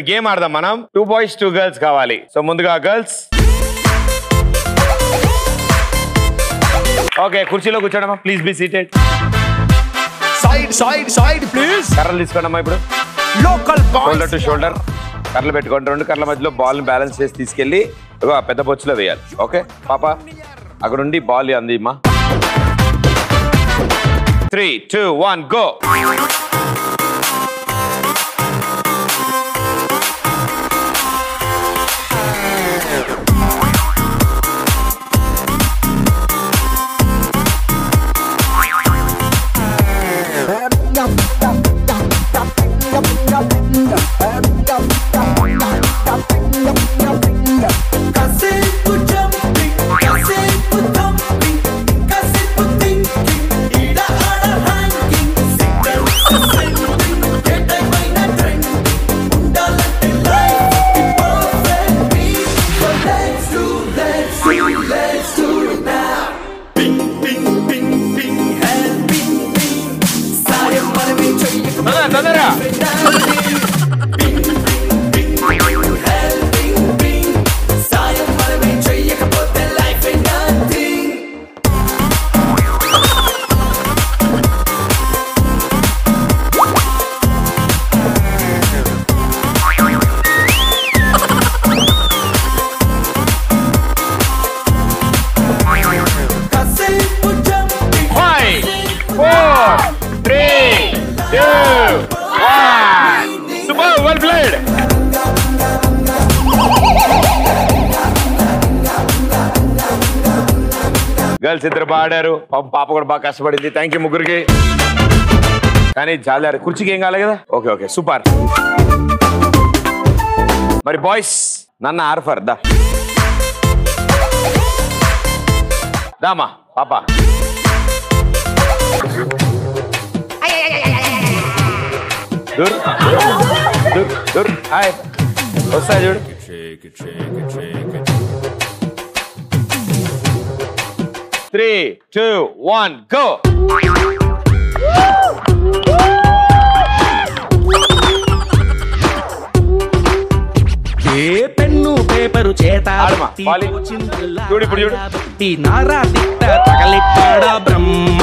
ఇప్పుడు గేమ్ ఆడదాం మనం టూ బాయ్స్ టూ గర్ల్స్ కావాలి సో ముందుగా గర్ల్స్ ఓకే కుర్చీలో కూర్చోడమ్మా please be seated side side side please కర్రలు తీసుకోండమ్మా ఇప్పుడు లోకల్ షోల్డర్ టు షోల్డర్ కర్రలు పెట్టుకోండి రెండు కర్రల మధ్యలో బాల్ బ్యాలెన్స్ చేసి తీసుకెళ్లి ఇగో ఆ పెద్ద బొచ్చులో వేయాలి ఓకే పాప అక్కడ ఉండి బాల్ అంది అమ్మా త్రీ టూ వన్ గో కాసేపు jumping, కాసేపు thumping, కాసేపు thinking, ఈడ ఆడ hanging, signals sending, ఏ time అయినా trending, ఉండాలంటే life be perfect beat. So let's do, let's do, let's do it now. Bing, bing, bing, bing, and bing, bing. సాయం మనమే చెయ్యకపోతే తొందరగా సాయం మనమే చెయ్యకపోతే లైఫ్ నథింగ్ కాసేపు jumping, five four three two one super well played girls ఇద్దరు బాగా ఆడారు పాప పాప కూడా బాగా కష్టపడింది థ్యాంక్ యూ ముగ్గురికి కానీ జాలారు కుర్చీకి ఏం కాలే కదా ఓకే ఓకే సూపర్ మరి బాయ్స్ నన్న ఆర్ఫర్ దా దామా పాప దూర్ దూర్ దూర్ హాయ్ వస్తా చూడు త్రీ టూ వన్ గో ఏ పెన్ను పేపరు చేత ఆడమా, పట్టి వాలి. తోచిందల్లా చూడు ఇప్పుడు చూడు. ఆడబట్టి నారా తిట్ట తగలెట్టాడా బ్రహ్మ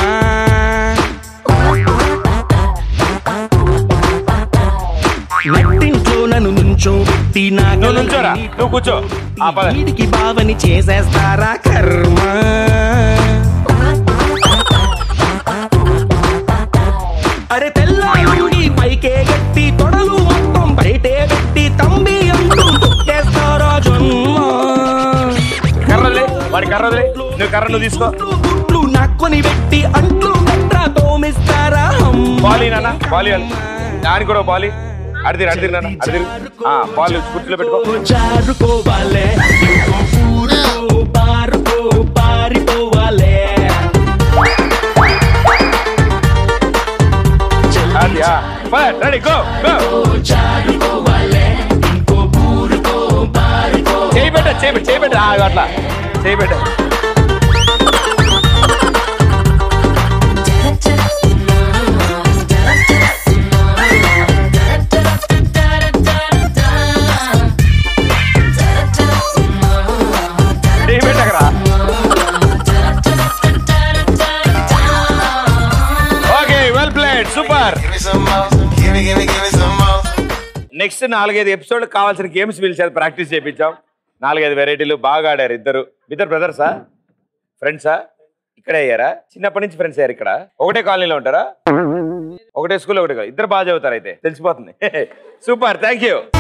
నట్టింట్లో నన్ను నుంచోబెట్టి నా నువ్వు నుంచోరా నువ్వు కూర్చో ఆ పద వీడికి బావని చేసేస్తారా కర్మ అరే తెల్లాడి పైకే గట్టి తొడలు మొత్తం బయటే పెట్టి తంబి అంటూ తొక్కేస్తారా జన్మ కర్రలే వాడి కర్రలే నువ్వు కర్ర నువ్వు తీసుకో గుట్లు గుట్లు నక్కుని పెట్టి అంట్లు గట్రా తోమిస్తారా అమ్మ. బాలి నాన్న బాలి దానికి కూడా బాలి అడిదిరి అడిదిరి నాన్న అడిదిరి ఆ బాల్ కుర్చీలో పెట్టుకో జారుకోవాలే ఇంకో ఊరుకో పారుకో పారిపోవాలే అది రెడీ గో గో జారుకోవాలే ఇంకో ఊరుకో పారిపో చేయి పెట్ట చేయి పెట్ట చేయి పెట్ట ఆ, అట్లా చేయి పెట్ట చేయి పెట్టకరా okay well played super Give me some more. Give me, give me, give me some more. Next నాలుగైదు ఎపిసోడ్ కావాల్సిన గేమ్స్ పిలిచారు ప్రాక్టీస్ చేయించాం నాలుగైదు వెరైటీలు బాగా ఆడారు ఇద్దరు ఇద్దరు బ్రదర్సా ఫ్రెండ్సా ఇక్కడే అయ్యారా చిన్నప్పటి నుంచి ఫ్రెండ్స్ అయ్యారు ఇక్కడ ఒకటే కాలనీలో ఉంటారా ఒకటే స్కూల్ ఒకటే కాలనీ. ఇద్దరు బాగా చదువుతారు అయితే తెలిసిపోతుంది సూపర్ థ్యాంక్ యూ